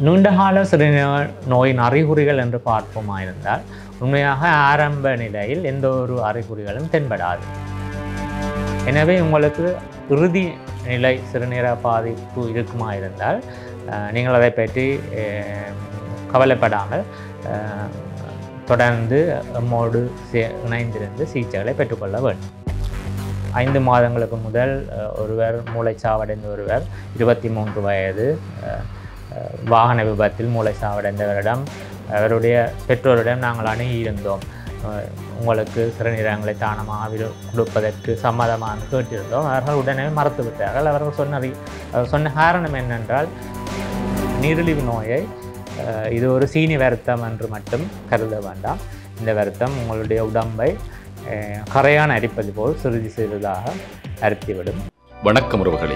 நீண்டகால சிறுநீரக நோயின் அறிகுறிகள் என்று பார்ப்போமாயிருந்தால் உண்மையாக ஆரம்ப நிலையில் எந்த ஒரு அறிகுறிகளும் தென்படாது எனவே உங்களுக்கு இறுதி நிலை சிறுநீரக பாதிப்பு இருக்குமா இருந்தால் அஹ், நீங்கள் அதை பற்றி அஹ், கவலைப்படாமல் அஹ், தொடர்ந்து நம்மோடு சே- இணைந்திருந்து சிகிச்சைகளை பெற்றுக்கொள்ள வேண்டும் ஐந்து மாதங்களுக்கு முதல் அஹ், ஒருவர் மூளைச்சாவடைந்த ஒருவர் இருபத்தி மூன்று வயது அஹ், அஹ், வாகன விபத்தில் மூளைச்சாவடைந்தவரிடம் அவருடைய பெற்றோரிடம் நாங்கள் அணுகியிருந்தோம் அஹ், உங்களுக்கு சிறுநீரகங்களை தானமாக விடு- கொடுப்பதற்கு சம்மதமாக கேட்டிருந்தோம் அவர்கள் உடனே மறுத்து விட்டார்கள் அவர்கள் சொன்ன ரீ- அவர் சொன்ன காரணம் என்னென்றால் நீரிழிவு நோயை அஹ், இது ஒரு சீனி வருத்தம் என்று மட்டும் கருத வேண்டாம் இந்த வருத்தம் உங்களுடைய உடம்பை அஹ், கரையான் அரிப்பது போல் சிறிது சிறிதாக அரித்துவிடும் வணக்கம் உறவுகளே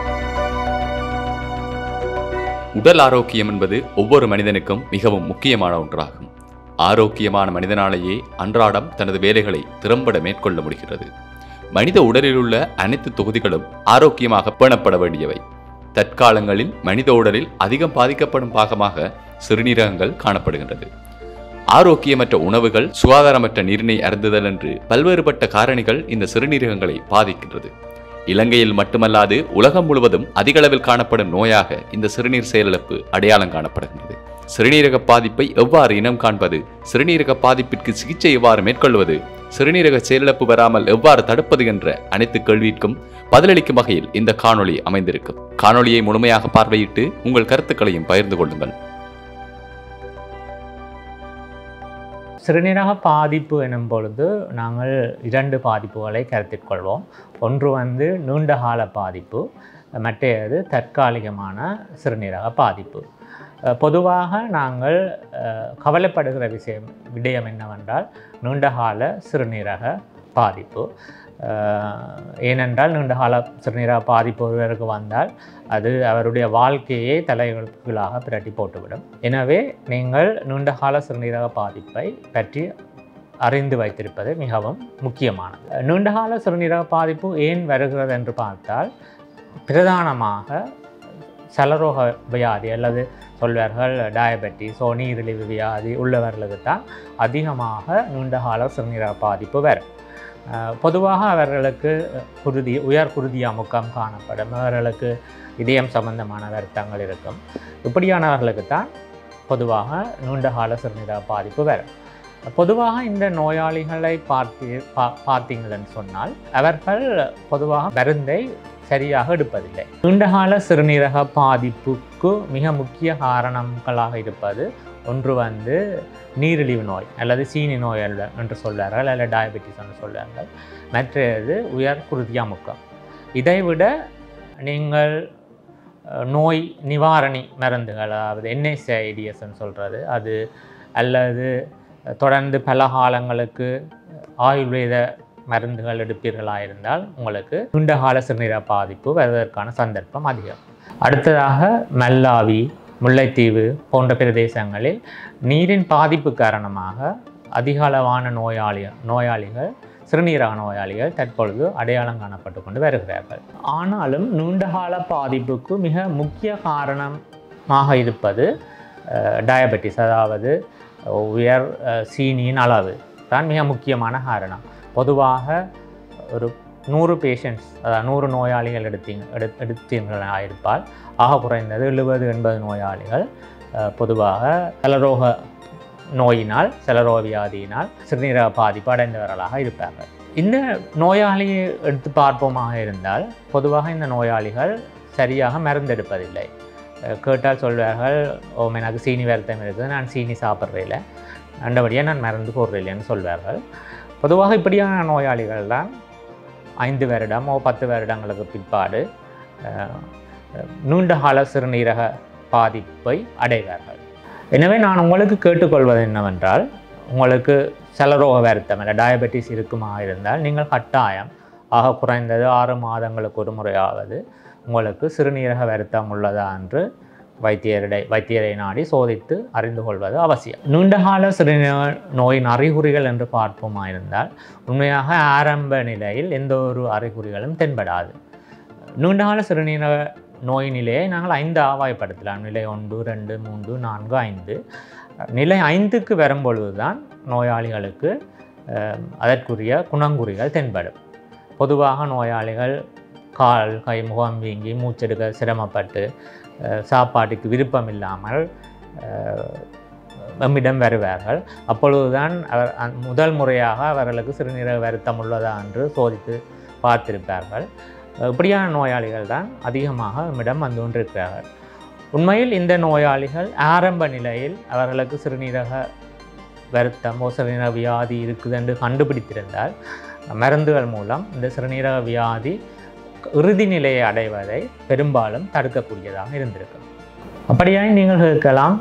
உடல் ஆரோக்கியம் என்பது ஒவ்வொரு மனிதனுக்கும் மிகவும் முக்கியமான ஒன்றாகும் ஆரோக்கியமான மனிதனாலேயே அன்றாடம் தனது வேலைகளை திறம்பட மேற்கொள்ள முடிகிறது மனித உடலில் உள்ள அனைத்து தொகுதிகளும் ஆரோக்கியமாக பேணப்பட வேண்டியவை தற்காலங்களில் மனித உடலில் அதிகம் பாதிக்கப்படும் பாகமாக சிறுநீரகங்கள் காணப்படுகின்றது ஆரோக்கியமற்ற உணவுகள் சுகாதாரமற்ற நீரினை அருந்துதல் என்று பல்வேறுபட்ட காரணிகள் இந்த சிறுநீரகங்களை பாதிக்கின்றது இலங்கையில் மட்டுமல்லாது உலகம் முழுவதும் அதிகளவில் காணப்படும் நோயாக இந்த சிறுநீர் செயலிழப்பு அடையாளம் காணப்படுகின்றது சிறுநீரக பாதிப்பை எவ்வாறு இனம் காண்பது சிறுநீரக பாதிப்பிற்கு சிகிச்சை எவ்வாறு மேற்கொள்வது சிறுநீரக செயலிழப்பு வராமல் எவ்வாறு தடுப்பது என்ற அனைத்து கேள்விக்கும் பதிலளிக்கும் வகையில் இந்த காணொளி அமைந்திருக்கும் காணொளியை முழுமையாக பார்வையிட்டு உங்கள் கருத்துக்களையும் பகிர்ந்து கொள்ளுங்கள் சிறுநீரக பாதிப்பு எனும் பொழுது நாங்கள் இரண்டு பாதிப்புகளை கருத்தில் கொள்வோம் ஒன்று வந்து நீண்டகால பாதிப்பு மற்றது தற்காலிகமான சிறுநீரக பாதிப்பு அஹ் பொதுவாக நாங்கள் அஹ், கவலைப்படுகிற விஷயம் விடயம் என்னவென்றால் நீண்டகால சிறுநீரக பாதிப்பு அஹ், ஏனென்றால் நீண்டகால சிறுநீரக பாதிப்பு ஒருவருக்கு வந்தால் அது அவருடைய வாழ்க்கையை தலைகளாக பிரட்டி போட்டுவிடும் எனவே நீங்கள் நீண்டகால சிறுநீரக பாதிப்பை பற்றி அறிந்து வைத்திருப்பது மிகவும் முக்கியமானது நீண்டகால சிறுநீரக பாதிப்பு ஏன் வருகிறது என்று பார்த்தால் பிரதானமாக சலரோக வியாதி அல்லது சொல்வார்கள் டயபெட்டிஸ் ஓ நீரிழிவு வியாதி உள்ளவர்களுக்கு தான் அதிகமாக நீண்டகால சிறுநீரக பாதிப்பு வரும் அஹ் பொதுவாக அவர்களுக்கு குருதி உயர் குருதி அமுக்கம் காணப்படும் அவர்களுக்கு இதயம் சம்பந்தமான வருத்தங்கள் இருக்கும் இப்படியானவர்களுக்கு தான் பொதுவாக நீண்டகால சிறுநீரக பாதிப்பு வரும் பொதுவாக இந்த நோயாளிகளை பார்த்து பா பார்த்தீங்கன்னு சொன்னால் அவர்கள் பொதுவாக மருந்தை சரியாக எடுப்பதில்லை நீண்டகால சிறுநீரக பாதிப்புக்கு மிக முக்கிய காரணங்களாக இருப்பது ஒன்று வந்து நீரிழிவு நோய் அல்லது சீனி நோய் அல்ல என்று சொல்வார்கள் அல்லது டயபெட்டிஸ் என்று சொல்வார்கள் மற்றது உயர் குருதி அமுக்கம் இதைவிட நீங்கள் அஹ், நோய் நிவாரணி மருந்துகள் அதாவது என்எஸ்ஐடிஎஸ்ன்னு சொல்கிறது அது அல்லது தொடர்ந்து பல காலங்களுக்கு ஆயுர்வேத மருந்துகள் எடுப்பீர்களாக இருந்தால் உங்களுக்கு நீண்டகால சிறுநீரக பாதிப்பு வருவதற்கான சந்தர்ப்பம் அதிகம் அடுத்ததாக மல்லாவி முல்லைத்தீவு போன்ற பிரதேசங்களில் நீரின் பாதிப்பு காரணமாக அதிக அளவான நோயாளி நோயாளிகள் சிறுநீரக நோயாளிகள் தற்பொழுது அடையாளம் காணப்பட்டு கொண்டு வருகிறார்கள் ஆனாலும் நீண்டகால பாதிப்புக்கு மிக முக்கிய காரணமாக இருப்பது டயபெட்டிஸ் அதாவது உயர் அஹ், சீனியின் அளவு தான் மிக முக்கியமான காரணம் பொதுவாக ஒரு நூறு பேஷண்ட்ஸ் அதாவது நூறு நோயாளிகள் எடுத்தீங்க எடு எடுத்தீர்களாக இருப்பால் ஆக குறைந்தது எழுபது எண்பது நோயாளிகள் அஹ், பொதுவாக சலரோக நோயினால் செலரோக வியாதியினால் சிறுநீரக பாதிப்பு அடைந்தவர்களாக இருப்பார்கள் இந்த நோயாளியை எடுத்து பார்ப்போமாக இருந்தால் பொதுவாக இந்த நோயாளிகள் சரியாக மருந்தெடுப்பதில்லை அஹ் கேட்டால் சொல்வார்கள் ஓ எனக்கு சீனி வருத்தம் இருக்குது நான் சீனி சாப்பிட்றதில்ல அண்டபடியாக நான் மருந்து போடுறதில்லைன்னு சொல்வார்கள் பொதுவாக இப்படியான நோயாளிகள் தான் ஐந்து வருடம் ஓ பத்து வருடங்களுக்கு பிற்பாடு அஹ், நீண்டகால சிறுநீரக பாதிப்பை அடைவார்கள் எனவே நான் உங்களுக்கு கேட்டுக்கொள்வது என்னவென்றால் உங்களுக்கு சலரோக வருத்தம் இல்லை டயபெட்டிஸ் இருக்குமா இருந்தால் நீங்கள் கட்டாயம் ஆக குறைந்தது ஆறு மாதங்களுக்கு ஒரு முறையாவது உங்களுக்கு சிறுநீரக வருத்தம் உள்ளதா என்று வைத்தியரிடை வைத்தியரை நாடி சோதித்து அறிந்து கொள்வது அவசியம் நீண்டகால சிறுநீரக நோயின் அறிகுறிகள் என்று பார்ப்போமா இருந்தால் உண்மையாக ஆரம்ப நிலையில் எந்த ஒரு அறிகுறிகளும் தென்படாது நீண்டகால சிறுநீரக நோய் நிலையை நாங்கள் ஐந்து ஆவாய்ப்படுத்தலாம் நிலை ஒன்று ரெண்டு மூன்று நான்கு ஐந்து நிலை ஐந்துக்கு வரும்பொழுது தான் நோயாளிகளுக்கு அஹ், அதற்குரிய குணங்குறிகள் தென்படும் பொதுவாக நோயாளிகள் கால் கை முகம் வீங்கி மூச்செடுக்க சிரமப்பட்டு அஹ், சாப்பாட்டுக்கு விருப்பம் இல்லாமல் அஹ், நம்மிடம் வருவார்கள் அப்பொழுதுதான் அவர் அந்- முதல் முறையாக அவர்களுக்கு சிறுநீரக வருத்தம் உள்ளதா என்று சோதித்து பார்த்திருப்பார்கள் இப்படியான நோயாளிகள் தான் அதிகமாக நம்மிடம் வந்து கொண்டிருக்கிறார்கள் உண்மையில் இந்த நோயாளிகள் ஆரம்ப நிலையில் அவர்களுக்கு சிறுநீரக வருத்தம் சிறுநீரக வியாதி இருக்குது என்று கண்டுபிடித்திருந்தால் மருந்துகள் மூலம் இந்த சிறுநீரக வியாதி இறுதி நிலையை அடைவதை பெரும்பாலும் தடுக்கக்கூடியதாக இருந்திருக்கும் அப்படியாய் நீங்கள் கேட்கலாம்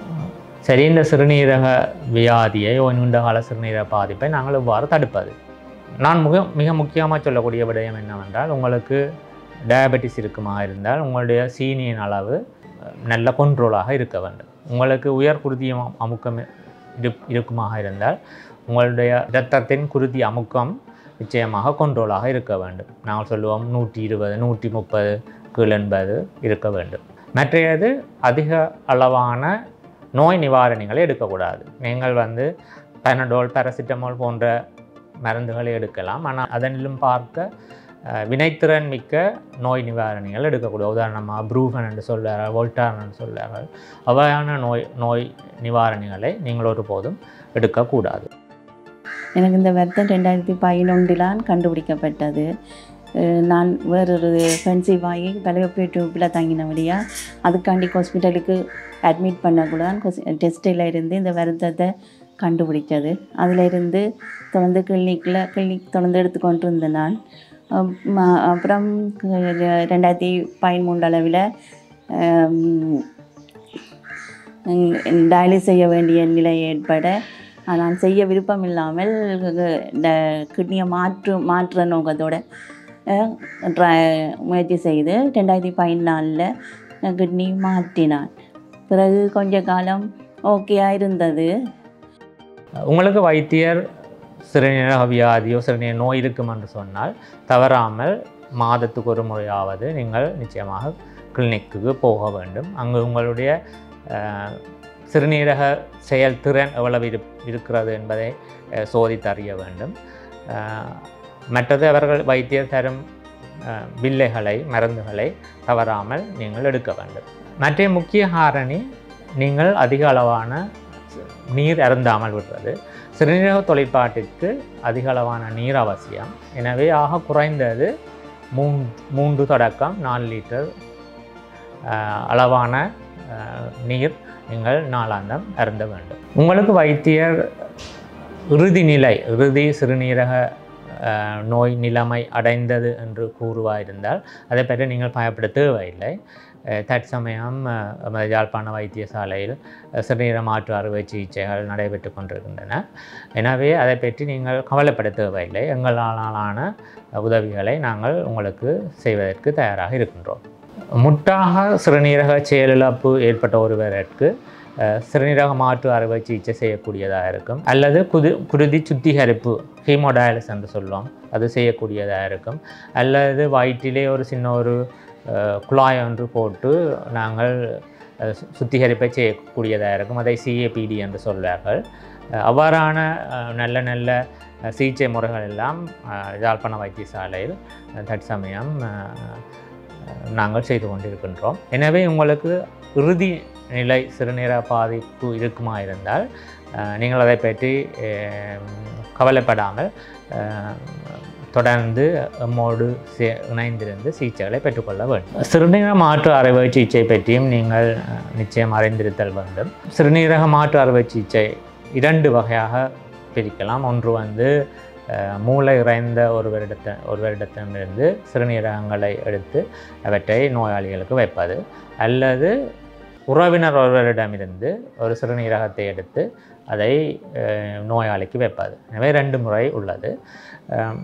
சரி இந்த சிறுநீரக வியாதியை ஓ நீண்ட கால சிறுநீரக பாதிப்பை நாங்கள் எவ்வாறு தடுப்பது நான் மிக மிக முக்கியமாக சொல்லக்கூடிய விடயம் என்னவென்றால் உங்களுக்கு டயபெட்டிஸ் இருக்குமா இருந்தால் உங்களுடைய சீனியின் அளவு அஹ், நல்ல கொண்ட்ரோலாக இருக்க வேண்டும் உங்களுக்கு உயர் குருதி அமு- அமுக்கம் இரு இருக்குமாக இருந்தால் உங்களுடைய இரத்தத்தின் குருதி அமுக்கம் நிச்சயமாக கொண்ட்ரோலாக இருக்க வேண்டும் நாங்கள் சொல்லுவோம் நூற்றி இருபது நூற்றி முப்பது கீழ் எண்பது இருக்க வேண்டும் மற்றையது அதிக அளவான நோய் நிவாரணிகளை எடுக்கக்கூடாது நீங்கள் வந்து பெனடோல் பேராசிட்டமால் போன்ற மருந்துகளை எடுக்கலாம் ஆனால் அதனிலும் பார்க்க அஹ், வினைத்திறன் மிக்க நோய் நிவாரணிகள் எடுக்கக்கூடாது உதாரணமாக ப்ரூஃபன் என்று சொல்வார்கள் வோல்டான் என்று சொல்வார்கள் அவையான நோய் நோய் நிவாரணிகளை நீங்கள் ஒருபோதும் எடுக்கக்கூடாது எனக்கு இந்த வருத்தம் ரெண்டாயிரத்தி பதினொன்றிலான் கண்டுபிடிக்கப்பட்டது அஹ் நான் வேறொரு கன்சீவ் ஆகி பலவப்பே டியூப்பில் தங்கினபடியாக அதுக்காண்டி ஹாஸ்பிட்டலுக்கு அட்மிட் பண்ணக்கூடாது டெஸ்ட்டில் இருந்து இந்த வருத்தத்தை கண்டுபிடிச்சது அதில் இருந்து தொடர்ந்து கிளினிக்கில் கிளினிக் தொடர்ந்து எடுத்துக்கொண்டு இருந்தேன் நான் அப்~ ம- அப்புறம் ரெ- ரெண்டாயிரத்தி பதிமூன்று அளவில் டயாலிஸ் செய்ய வேண்டிய நிலை ஏற்பட அஹ் நான் செய்ய விருப்பம் இல்லாமல் இந்த கிட்னியை மாற்று மாற்றுற நோக்கத்தோட அஹ், ட்ர- முயற்சி செய்து ரெண்டாயிரத்தி பதினாலில் கிட்னி மாற்றினான் பிறகு கொஞ்ச காலம் ஓகேயாக இருந்தது உங்களுக்கு வைத்தியர் சிறுநீரக வியாதியோ சிறுநீர் நோய் இருக்கும் என்று சொன்னால் தவறாமல் மாதத்துக்கு ஒரு முறையாவது நீங்கள் நிச்சயமாக கிளினிக்கு போக வேண்டும் அங்கு உங்களுடைய அஹ், சிறுநீரக செயல்திறன் எவ்வளவு இரு இருக்கிறது என்பதை அஹ், சோதித்து அறிய வேண்டும் அஹ், மற்றது அவர்கள் வைத்தியர் தரும் அஹ், வில்லைகளை மருந்துகளை தவறாமல் நீங்கள் எடுக்க வேண்டும் மற்ற முக்கிய காரணி நீங்கள் அதிக அளவான நீர் அருந்தாமல் விடுறது சிறுநீரக தொலைப்பாட்டிற்கு அதிக அளவான நீர் அவசியம் எனவே ஆக குறைந்தது மூன் மூன்று தொடக்கம் நாலு லிட்டர் ஆஹ், அளவான ஆஹ், நீர் நீங்கள் நாளாந்தம் அருந்த வேண்டும் உங்களுக்கு வைத்தியர் இறுதி நிலை இறுதி சிறுநீரக ஆஹ், நோய் நிலைமை அடைந்தது என்று கூறுவாயிருந்தால் அதை பற்றி நீங்கள் பயப்பட தேவையில்லை அஹ், தற்சமயம் அஹ், நமது யாழ்ப்பாண வைத்தியசாலையில் அஹ், சிறுநீர மாற்று அறுவை சிகிச்சைகள் நடைபெற்று கொண்டிருக்கின்றன எனவே அதை பற்றி நீங்கள் கவலைப்பட தேவையில்லை எங்களாலான உதவிகளை நாங்கள் உங்களுக்கு செய்வதற்கு தயாராக இருக்கின்றோம் முட்டாக சிறுநீரக செயலிழப்பு ஏற்பட்ட ஒருவருக்கு அஹ், சிறுநீரக மாற்று அறுவை சிகிச்சை செய்யக்கூடியதாக இருக்கும் அல்லது குது குருதி சுத்திகரிப்பு ஹீமோடயாலிஸ் என்று சொல்லுவோம் அது செய்யக்கூடியதாக இருக்கும் அல்லது வயிற்றிலே ஒரு சின்ன ஒரு அஹ், குழாய் ஒன்று போட்டு நாங்கள் அஹ், சு- சுத்திகரிப்பை செய்யக்கூடியதாக இருக்கும் அதை சிஏபிடி என்று சொல்வார்கள் அஹ், அவ்வாறான அஹ், நல்ல நல்ல அஹ், சிகிச்சை முறைகள் எல்லாம் அஹ், யாழ்ப்பாண வைத்தியசாலையில் அஹ், தற்சமயம் அஹ், நாங்கள் செய்து கொண்டிருக்கின்றோம் எனவே உங்களுக்கு இறுதி நிலை சிறுநீரக பாதிப்பு இருக்குமா இருந்தால் அஹ், நீங்கள் அதை பற்றி அஹ், கவலைப்படாமல் அஹ், தொடர்ந்து எம்மோடு சே இணைந்திருந்து சிகிச்சைகளை பெற்றுக்கொள்ள வேண்டும் சிறுநீரக மாற்று அறுவை சிகிச்சை பற்றியும் நீங்கள் அஹ், நிச்சயம் அறிந்திருத்தல் வேண்டும் சிறுநீரக மாற்று அறுவை சிகிச்சை இரண்டு வகையாக பிரிக்கலாம் ஒன்று வந்து அஹ், மூளை இறைந்த ஒரு வருடத்த ஒரு வருடத்திலிருந்து சிறுநீரகங்களை எடுத்து அவற்றை நோயாளிகளுக்கு வைப்பது அல்லது உறவினர் ஒருவரிடமிருந்து ஒரு சிறுநீரகத்தை எடுத்து அதை அஹ், நோயாளிக்கு வைப்பது எனவே ரெண்டு முறை உள்ளது அஹ்,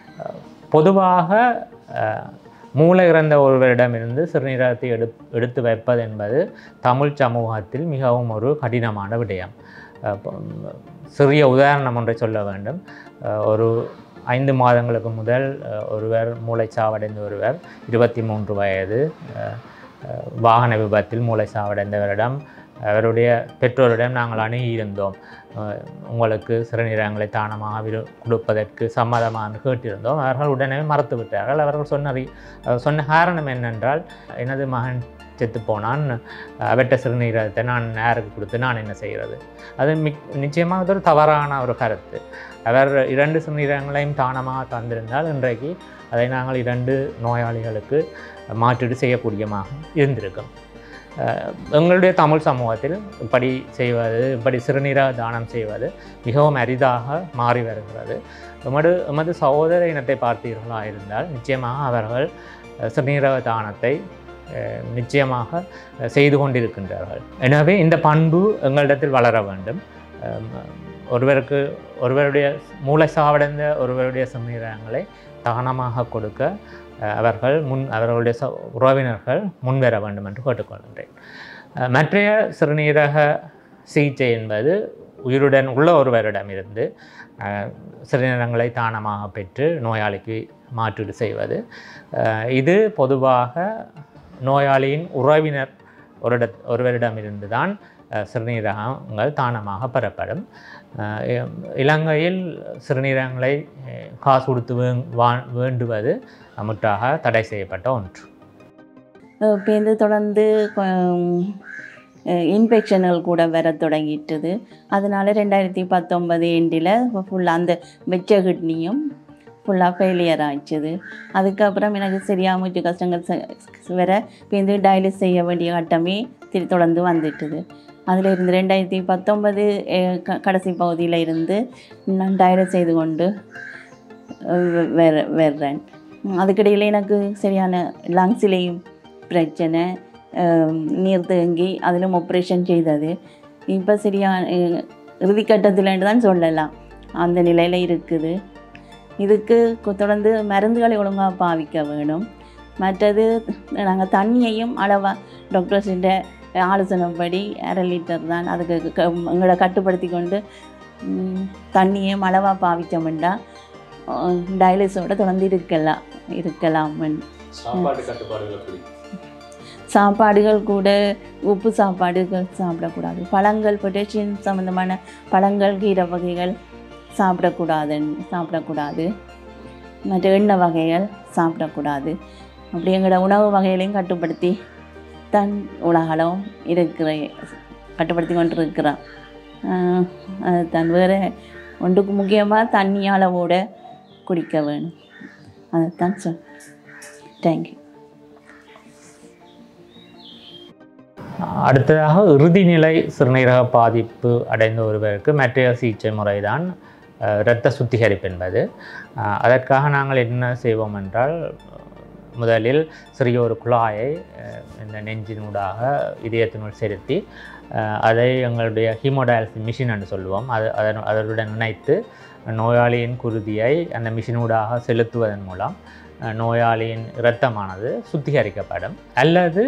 பொதுவாக அஹ், மூளை இறந்த ஒருவரிடமிருந்து சிறுநீரகத்தை எடு எடுத்து வைப்பது என்பது தமிழ் சமூகத்தில் மிகவும் ஒரு கடினமான விடயம் அஹ், பொ- சிறிய உதாரணம் ஒன்றை சொல்ல வேண்டும் அஹ், ஒரு ஐந்து மாதங்களுக்கு முதல் அஹ், ஒருவர் மூளைச்சாவடைந்த ஒருவர் இருபத்தி மூன்று வயது அஹ், அஹ், வாகன விபத்தில் மூளை சாவடைந்தவரிடம் அவருடைய பெற்றோரிடம் நாங்கள் அணுகியிருந்தோம் அஹ், உங்களுக்கு சிறுநீரகங்களை தானமாக விரு கொடுப்பதற்கு சம்மதமாக கேட்டிருந்தோம் அவர்கள் உடனே மறுத்து விட்டார்கள் அவர்கள் சொன்ன ரீ- அவர் சொன்ன காரணம் என்னென்றால் எனது மகன் செத்து போனான் அவற்ற சிறுநீரகத்தை நான் யாருக்கு கொடுத்து நான் என்ன செய்கிறது அது மிக் நிச்சயமாக அது ஒரு தவறான ஒரு கருத்து அவர் இரண்டு சிறுநீரகங்களையும் தானமாக தந்திருந்தால் இன்றைக்கு அதை நாங்கள் இரண்டு நோயாளிகளுக்கு மாற்றீடு செய்யக்கூடியமாக இருந்திருக்கும் அஹ் எங்களுடைய தமிழ் சமூகத்தில் இப்படி செய்வது இப்படி சிறுநீரக தானம் செய்வது மிகவும் அரிதாக மாறி வருகிறது எமது எமது சகோதர இனத்தை பார்த்தீர்களா இருந்தால் நிச்சயமாக அவர்கள் அஹ், சிறுநீரக தானத்தை அஹ், நிச்சயமாக அஹ், செய்து கொண்டிருக்கின்றார்கள் எனவே இந்த பண்பு எங்களிடத்தில் வளர வேண்டும் அஹ், ஒருவருக்கு ஒருவருடைய மூளை சாவடைந்த ஒருவருடைய சிறுநீரகங்களை தானமாக கொடுக்க அஹ், அவர்கள் முன் அவர்களுடைய ச உறவினர்கள் முன்வர வேண்டும் என்று கேட்டுக்கொள்கின்றேன் அஹ், மற்றைய சிறுநீரக சிகிச்சை என்பது உயிருடன் உள்ள ஒருவரிடமிருந்து அஹ், சிறுநீரகங்களை தானமாக பெற்று நோயாளிக்கு மாற்றீடு செய்வது அஹ், இது பொதுவாக நோயாளியின் உறவினர் ஒரு ஒருவரிடமிருந்து தான் அஹ், சிறுநீரகங்கள் தானமாக பெறப்படும் அஹ், இ- இலங்கையில் சிறுநீரகங்களை அஹ், காசு கொடுத்து வே- வா- வேண்டுவது முற்றாக தடை செய்யப்பட்ட ஒன்று பேருந்து தொடர்ந்து இன்ஃபெக்ஷன்கள் கூட வர தொடங்கிட்டது அதனால ரெண்டாயிரத்தி பத்தொன்பது எண்டில் ஃபுல்லாக அந்த வெச்ச கிட்னியும் ஃபுல்லாக ஃபெயிலியர் ஆயிடுச்சுது அதுக்கப்புறம் எனக்கு சரியாக மூச்சு கஷ்டங்கள் ச- வர பேருந்து டயாலிஸ் செய்ய வேண்டிய கட்டமே திரு தொடர்ந்து வந்துட்டுது அதில் இருந்து ரெண்டாயிரத்தி பத்தொன்பது க கடைசி பகுதியில் இருந்து நான் டயாலிஸ் செய்து கொண்டு அஹ், வேற வர்றேன் அதுக்கிடையில் எனக்கு சரியான லங்ஸிலேயும் பிரச்சனை அஹ், நீர் தேங்கி அதிலும் ஆப்ரேஷன் செய்தது இப்போ சரியான அஹ், இறுதிக்கட்டத்தில்னு தான் சொல்லலாம் அந்த நிலையில் இருக்குது இதுக்கு கு- தொடர்ந்து மருந்துகளை ஒழுங்காக பாவிக்க வேணும் மற்றது நாங்கள் தண்ணியையும் அளவாக டாக்டர்ஸிൻ്റെ ஆலோசனைப்படி அரை லிட்டர் தான் அதுக்கு க- எங்களை கட்டுப்படுத்தி கொண்டு ம், தண்ணியையும் அளவாக பாவிச்சோம்னா டயாலிஸோட தொடர்ந்து இருக்கலாம் இருக்கலாம் சாப்பாடு கட்டுப்பாடுகள் எப்படி சாப்பாடுகள் கூட உப்பு சாப்பாடுகள் சாப்பிடக்கூடாது பழங்கள் பொட்டாசியம் சம்மந்தமான பழங்கள் கீரை வகைகள் சாப்பிடக்கூடாதுன்னு சாப்பிடக்கூடாது மற்ற எண்ணெய் வகைகள் சாப்பிடக்கூடாது அப்படி எங்களோட உணவு வகைகளையும் கட்டுப்படுத்தி தன் உலகளவும் இருக்கிற கட்டுப்படுத்தி கொண்டு இருக்கிறோம் தன் வேறு ஒன்றுக்கு முக்கியமாக தண்ணி அளவோட குடிக்க வேணும் அதைத்தான் சொல் தேங்க்யூ அடுத்ததாக இறுதிநிலை சிறுநீரக பாதிப்பு அடைந்த ஒருவருக்கு மற்றைய சிகிச்சை முறைதான் அஹ், இரத்த சுத்திகரிப்பு என்பது அஹ், அதற்காக நாங்கள் என்ன செய்வோம் என்றால் முதலில் சிறிய ஒரு குழாயை அஹ், இந்த நெஞ்சினூடாக இதயத்தினுள் செலுத்தி அஹ், அதை எங்களுடைய ஹீமோடயாலிசிஸ் மிஷின் என்று சொல்லுவோம் அது அதன் அதனுடன் இணைத்து நோயாளியின் குருதியை அந்த மிஷினூடாக செலுத்துவதன் மூலம் அஹ், நோயாளியின் இரத்தமானது சுத்திகரிக்கப்படும் அல்லது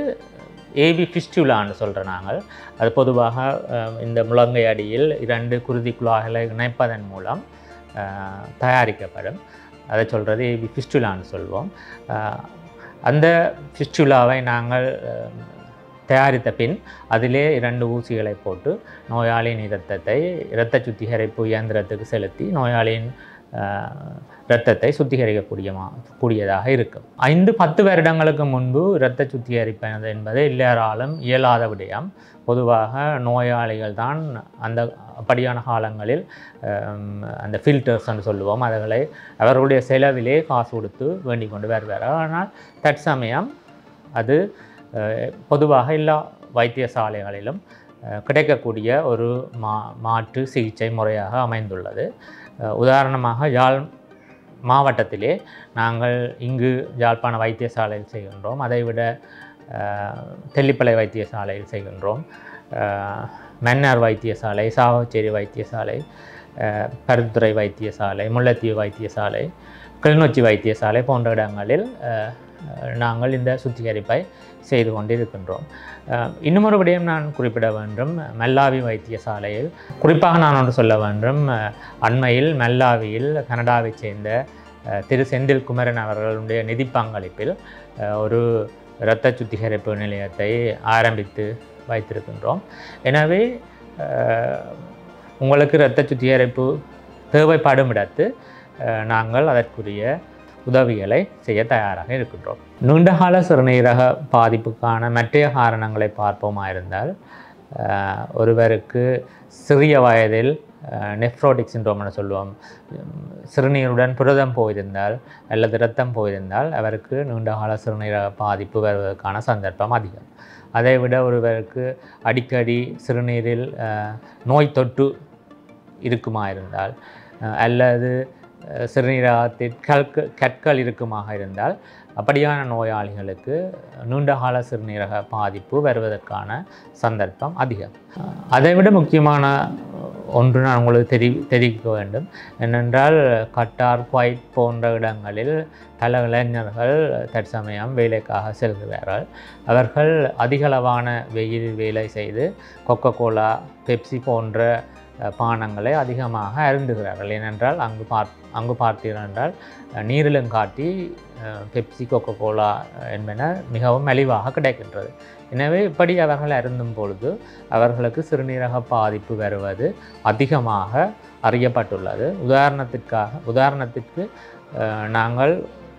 ஏபி ஃபிஸ்டுலான்னு சொல்கிறோம் நாங்கள் அது பொதுவாக அஹ், இந்த முழங்கை அடியில் இரண்டு குருதி குழாய்களை இணைப்பதன் மூலம் அஹ், தயாரிக்கப்படும் அதை சொல்கிறது ஏபி ஃபிஸ்டுலான்னு சொல்வோம் அஹ், அந்த ஃபிஸ்டுலாவை நாங்கள் அஹ், தயாரித்த பின் அதிலே இரண்டு ஊசிகளை போட்டு நோயாளியின் இரத்தத்தை இரத்த சுத்திகரிப்பு இயந்திரத்துக்கு செலுத்தி நோயாளியின் அஹ், இரத்தத்தை சுத்திகரிக்கக்கூடிய கூடியதாக இருக்கும் ஐந்து பத்து வருடங்களுக்கு முன்பு இரத்த சுத்திகரிப்பது என்பது எல்லாராலும் இயலாத விடயம் பொதுவாக நோயாளிகள் தான் அந்த அப்படியான காலங்களில் ஹம், அந்த ஃபில்டர்ஸ்ன்னு சொல்லுவோம் அதுகளை அவர்களுடைய செலவிலே காசு கொடுத்து வேண்டிக் கொண்டு வருவார் ஆனால் தற்சமயம் அது அஹ், பொதுவாக எல்லா வைத்தியசாலைகளிலும் அஹ், கிடைக்கக்கூடிய ஒரு மா மாற்று சிகிச்சை முறையாக அமைந்துள்ளது அஹ், உதாரணமாக யாழ் மாவட்டத்திலே நாங்கள் இங்கு யாழ்ப்பாண வைத்தியசாலையில் செய்கின்றோம் அதைவிட அஹ், தெல்லிப்பளை வைத்தியசாலையில் செய்கின்றோம் அஹ், மன்னார் வைத்தியசாலை சாவச்சேரி வைத்தியசாலை அஹ், பருத்துறை வைத்தியசாலை முல்லைத்தீவு வைத்தியசாலை கிளிநொச்சி வைத்தியசாலை போன்ற இடங்களில் அஹ், நாங்கள் இந்த சுத்திகரிப்பை செய்து கொண்டிருக்கின்றோம் அஹ், இன்னுமொரு விடயம் நான் குறிப்பிட வேண்டும் மல்லாவி வைத்தியசாலையில் குறிப்பாக நான் ஒன்று சொல்ல வேண்டும் அஹ், அண்மையில் மல்லாவியில் கனடாவைச் சேர்ந்த அஹ், திரு செந்தில் குமரன் அவர்களுடைய நிதி பங்களிப்பில் அஹ், ஒரு இரத்த சுத்திகரிப்பு நிலையத்தை ஆரம்பித்து வைத்திருக்கின்றோம் எனவே அஹ், உங்களுக்கு இரத்த சுத்திகரிப்பு தேவைப்படும் இடத்து அஹ், நாங்கள் அதற்குரிய உதவிகளை செய்ய தயாராக இருக்கின்றோம் நீண்டகால சிறுநீரக பாதிப்புக்கான மற்ற காரணங்களை பார்ப்போமா இருந்தால் அஹ், ஒருவருக்கு சிறிய வயதில் நெஃப்ரோட்டிக் சிண்ட்ரோம்னு சொல்லுவோம் உம், சிறுநீருடன் புரதம் போயிருந்தால் அல்லது இரத்தம் போயிருந்தால் அவருக்கு நீண்டகால சிறுநீரக பாதிப்பு வருவதற்கான சந்தர்ப்பம் அதிகம் அதை விட ஒருவருக்கு அடிக்கடி சிறுநீரில் அஹ், நோய் தொற்று இருக்குமா இருந்தால் அஹ், அல்லது அஹ், சிறுநீரகத்தில் கற்க கற்கள் இருக்குமாக இருந்தால் அப்படியான நோயாளிகளுக்கு நீண்டகால சிறுநீரக பாதிப்பு வருவதற்கான சந்தர்ப்பம் அதிகம் அஹ், அதைவிட முக்கியமான ஒன்று நான் உங்களுக்கு தெரி தெரிவிக்க வேண்டும் என்னென்றால் கட்டார் குவைட் போன்ற இடங்களில் பல இளைஞர்கள் தற்சமயம் வேலைக்காக செல்கிறார்கள் அவர்கள் அதிகளவான வெயில் வேலை செய்து கொக்கோ கோலா பெப்சி போன்ற அஹ், பானங்களை அதிகமாக அருந்துகிறார்கள் ஏனென்றால் அங்கு பார் அங்கு பார்த்தீர்கள் என்றால் அஹ், நீரிலும் காட்டி அஹ், பெப்சி கொக்கோ கோலா என்பன மிகவும் மலிவாக கிடைக்கின்றது எனவே இப்படி அவர்கள் அருந்தும் பொழுது அவர்களுக்கு சிறுநீரக பாதிப்பு வருவது அதிகமாக அறியப்பட்டுள்ளது உதாரணத்திற்காக உதாரணத்திற்கு அஹ், நாங்கள்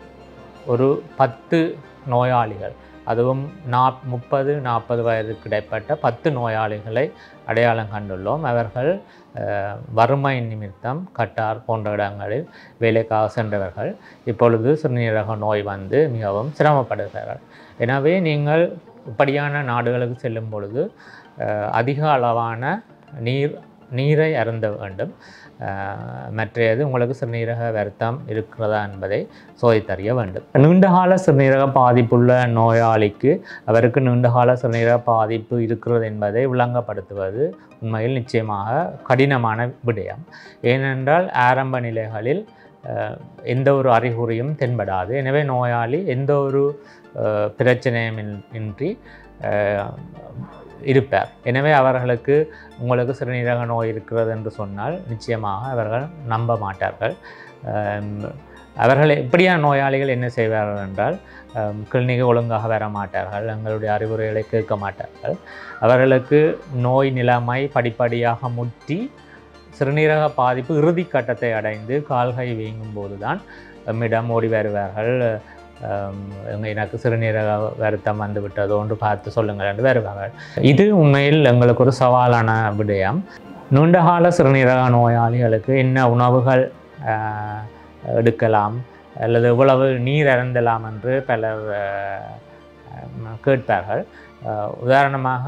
ஒரு பத்து நோயாளிகள் அதுவும் நாப் முப்பது நாற்பது வயதுக்கு இடைப்பட்ட பத்து நோயாளிகளை அடையாளம் கண்டுள்ளோம் அவர்கள் அஹ், வறுமை நிமித்தம் கட்டார் போன்ற இடங்களில் வேலைக்காக சென்றவர்கள் இப்பொழுது சிறுநீரக நோய் வந்து மிகவும் சிரமப்படுகிறார்கள் எனவே நீங்கள் இப்படியான நாடுகளுக்கு செல்லும் பொழுது அஹ், அதிக அளவான நீர் நீரை அருந்த வேண்டும் அஹ், மற்றது உங்களுக்கு சிறுநீரக வருத்தம் இருக்கிறதா என்பதை சோதித்தறிய வேண்டும் நீண்டகால சிறுநீரக பாதிப்புள்ள நோயாளிக்கு அவருக்கு நீண்டகால சிறுநீரக பாதிப்பு இருக்கிறது என்பதை விளங்கப்படுத்துவது உண்மையில் நிச்சயமாக கடினமான விடயம் ஏனென்றால் ஆரம்ப நிலைகளில் அஹ், எந்த ஒரு அறிகுறியும் தென்படாது எனவே நோயாளி எந்த ஒரு அஹ், பிரச்சனையும் இன்- இன்றி அஹ், இருப்பார் எனவே அவர்களுக்கு உங்களுக்கு சிறுநீரக நோய் இருக்கிறது என்று சொன்னால் நிச்சயமாக அவர்கள் நம்ப மாட்டார்கள் அம், அவர்கள் எப்படியான நோயாளிகள் என்ன செய்வார்கள் என்றால் கிளினிக்கு ஒழுங்காக வர மாட்டார்கள் எங்களுடைய அறிவுரைகளை கேட்க மாட்டார்கள் அவர்களுக்கு நோய் நிலைமை படிப்படியாக முற்றி சிறுநீரக பாதிப்பு இறுதி கட்டத்தை அடைந்து கால்கை வீங்கும் போது தான் நம்மிடம் ஓடி வருவார்கள் அம், எங்க- எனக்கு சிறுநீரக வருத்தம் வந்து விட்டதோ என்று பார்த்து சொல்லுங்கள் என்று வருவார்கள் இது உண்மையில் எங்களுக்கு ஒரு சவாலான விடயம் நீண்டகால சிறுநீரக நோயாளிகளுக்கு என்ன உணவுகள் ஆஹ், எடுக்கலாம் அல்லது இவ்வளவு நீர் அருந்தலாம் என்று பலர் ஆஹ், ஆஹ், கேட்பார்கள் ஆஹ், உதாரணமாக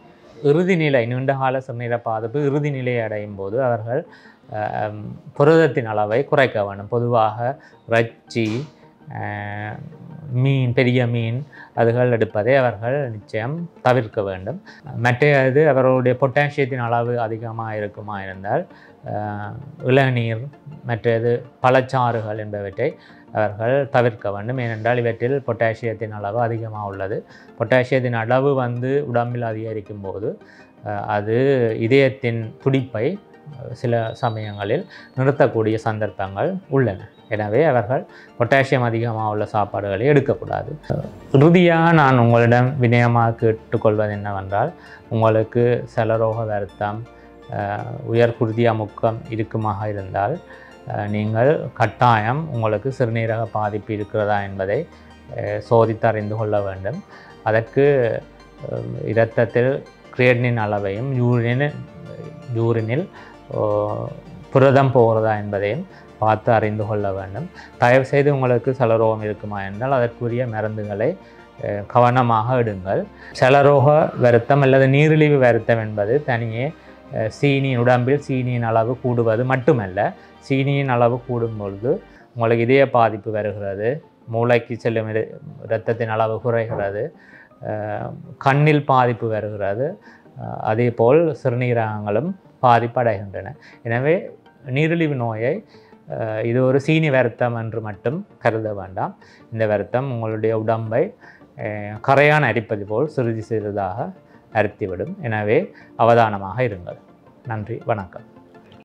இறுதி நிலை நீண்டகால சிறுநீரக பாதிப்பு இறுதி நிலையை அடையும் போது அவர்கள் ஆஹ், புரதத்தின் அளவை குறைக்க வேண்டும் பொதுவாக இறைச்சி ஆஹ், மீன் பெரிய மீன் அதுகள் எடுப்பதை அவர்கள் நிச்சயம் தவிர்க்க வேண்டும் மற்றது அவர்களுடைய பொட்டாசியத்தின் அளவு அதிகமாக இருக்குமா இருந்தால் ஆஹ், இளநீர் மற்றது பழச்சாறுகள் என்பவற்றை அவர்கள் தவிர்க்க வேண்டும் ஏனென்றால் இவற்றில் பொட்டாசியத்தின் அளவு அதிகமாக உள்ளது பொட்டாசியத்தின் அளவு வந்து உடம்பில் அதிகரிக்கும் போது ஆஹ், அது இதயத்தின் துடிப்பை அஹ், சில சமயங்களில் நிறுத்தக்கூடிய சந்தர்ப்பங்கள் உள்ளன எனவே அவர்கள் பொட்டாசியம் அதிகமாக உள்ள சாப்பாடுகளை எடுக்கக்கூடாது இறுதியாக நான் உங்களிடம் வினயமாக கேட்டுக்கொள்வது என்னவென்றால் உங்களுக்கு சலரோக வருத்தம் அஹ், உயர் குருதி அமுக்கம் இருக்குமாக இருந்தால் அஹ், நீங்கள் கட்டாயம் உங்களுக்கு சிறுநீரக பாதிப்பு இருக்கிறதா என்பதை அஹ், சோதித்து அறிந்து கொள்ள வேண்டும் அதற்கு அஹ், இரத்தத்தில் கிரியேட்டினின் அளவையும் யூரினின் யூரினில் ஓ, புரதம் போகிறதா என்பதையும் பார்த்து அறிந்து கொள்ள வேண்டும் தயவு செய்து உங்களுக்கு சலரோகம் இருக்குமா என்றால் அதற்குரிய மருந்துகளை அஹ், கவனமாக எடுங்கள் சலரோக வருத்தம் அல்லது நீரிழிவு வருத்தம் என்பது தனியே அஹ், சீனியின் உடம்பில் சீனியின் அளவு கூடுவது மட்டுமல்ல சீனியின் அளவு கூடும் பொழுது உங்களுக்கு இதய பாதிப்பு வருகிறது மூளைக்கு செல்லும் இர- இரத்தத்தின் அளவு குறைகிறது அஹ், கண்ணில் பாதிப்பு வருகிறது அஹ், அதேபோல் சிறுநீரகங்களும் பாதிப்படைகின்றன எனவே நீரிழிவு நோயை அஹ், இது ஒரு சீனி வருத்தம் என்று மட்டும் கருத வேண்டாம் இந்த வருத்தம் உங்களுடைய உடம்பை அஹ், கரையான் அரிப்பது போல் சிறிது சிறிதாக அரித்துவிடும் எனவே அவதானமாக இருங்கள் நன்றி வணக்கம்